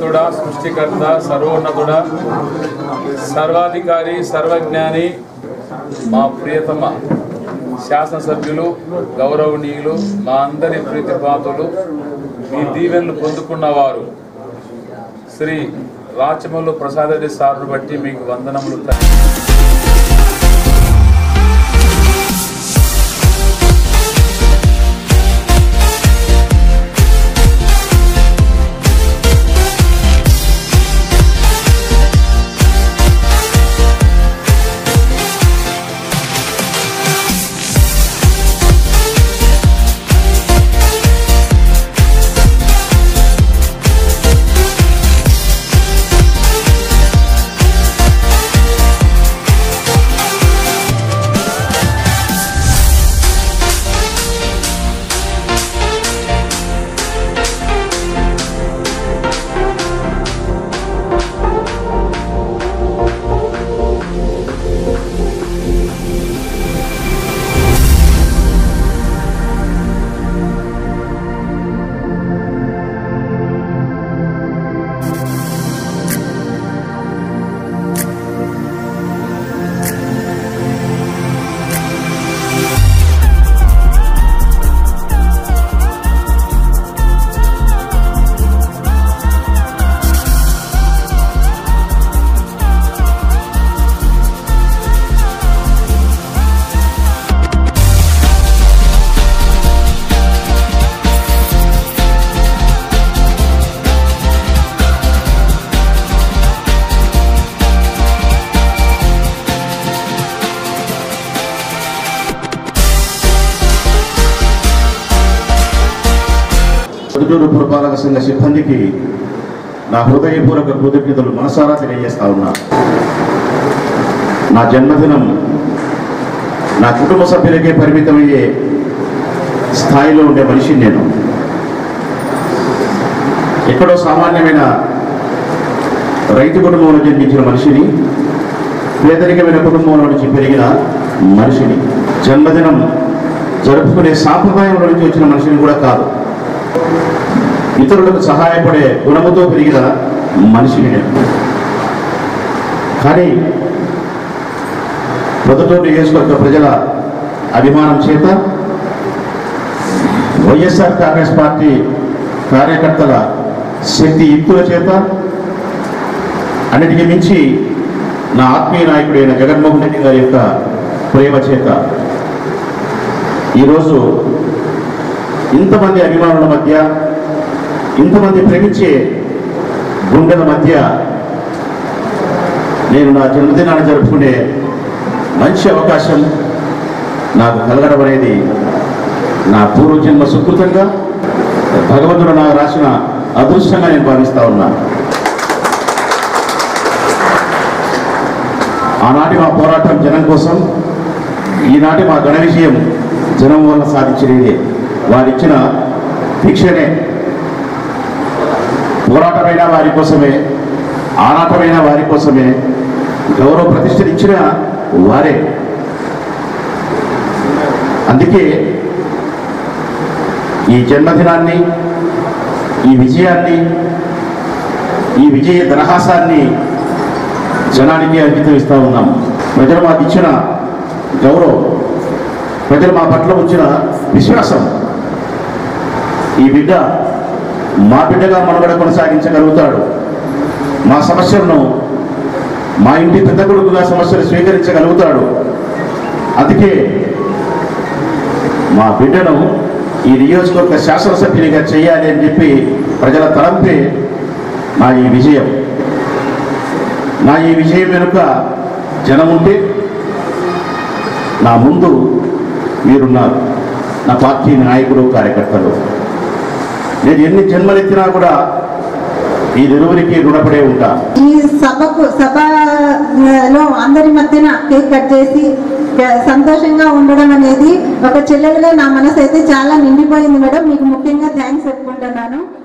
సర్వోన్నతుడా సృష్టికర్త సర్వోన్నతుడా సర్వాధికారి సర్వజ్ఞాని మా ప్రియతమ శాసనసభ్యులు గౌరవనీయులు మా అందరి ప్రీతిపాతులు మీ దీవెనలు పొందుకున్న వారు శ్రీ రాచమల్లు ప్రసాద్ రెడ్డి సార్ను బట్టి మీకు వందనములు తండ్రి. పొద్దుటూరు పురపాలక సంఘ సిబ్బందికి నా హృదయపూర్వక కృతజ్ఞతలు మనసారా తెలియజేస్తా ఉన్నా నా జన్మదినం నా కుటుంబ సభ్యులకే పరిమితమయ్యే స్థాయిలో ఉండే మనిషిని నేను ఎక్కడో సామాన్యమైన రైతు కుటుంబంలో జన్మించిన మనిషిని పేదరికమైన కుటుంబంలో నుంచి పెరిగిన మనిషిని జన్మదినం జరుపుకునే సాంప్రదాయంలో నుంచి వచ్చిన మనిషిని కూడా కాదు ఇతరులకు సహాయపడే గుణముతో పెరిగిన మనిషిని నేను కానీ ప్రొద్దుటూరు నియోజకవర్గ ప్రజల అభిమానం చేత వైఎస్ఆర్ కాంగ్రెస్ పార్టీ కార్యకర్తల శక్తి యుక్తుల చేత అన్నిటికీ మించి నా ఆత్మీయ నాయకుడైన జగన్మోహన్ రెడ్డి గారి యొక్క ప్రేమ చేత ఈరోజు ఇంతమంది అభిమానుల మధ్య ఇంతమంది ప్రేమించే గుండెల మధ్య నేను నా జన్మదినాన్ని జరుపుకునే మంచి అవకాశం నాకు కలగడం అనేది నా పూర్వజన్మ సుకృతంగా భగవంతుడు నాకు రాసిన అదృష్టంగా నేను భావిస్తా ఉన్నా ఆనాటి మా పోరాటం జనం కోసం ఈనాటి మా ఘన విజయం జనం వల్ల సాధించినదే వారిచ్చిన భిక్షనే పోరాటమైన వారి కోసమే ఆరాటమైన వారి కోసమే గౌరవ ప్రతిష్టలు ఇచ్చిన వారే అందుకే ఈ జన్మదినాన్ని ఈ విజయాన్ని ఈ విజయ దరహాసాన్ని జనానికి అంకితం ఇస్తా ఉన్నాం ప్రజలు మాకు ఇచ్చిన గౌరవం ప్రజలు మా పట్ల ఉంచిన విశ్వాసం ఈ బిడ్డ మా బిడ్డగా మనుగడ కొనసాగించగలుగుతాడు మా సమస్యలను మా ఇంటి పెద్ద కొడుకుగా సమస్యలు స్వీకరించగలుగుతాడు అందుకే మా బిడ్డను ఈ నియోజకవర్గ శాసనసభ్యునిగా చేయాలి అని చెప్పి ప్రజల తలంపే నా ఈ విజయం నా ఈ విజయం వెనుక జనం ఉంటే నా ముందు మీరున్నారు నా పార్టీ నాయకుడు కార్యకర్తలు నేను ఎన్ని జన్మలెత్తినా కూడా ఈ నిలువురికి రుణపడే ఉంటా ఈ సభకు సభలో అందరి మధ్యన కేక్ కట్ చేసి క- సంతోషంగా ఉండడం అనేది ఒక చెల్లెలుగా నా మనసు అయితే చాలా నిండిపోయింది మేడం మీకు ముఖ్యంగా థ్యాంక్స్ చెప్పుకుంటున్నాను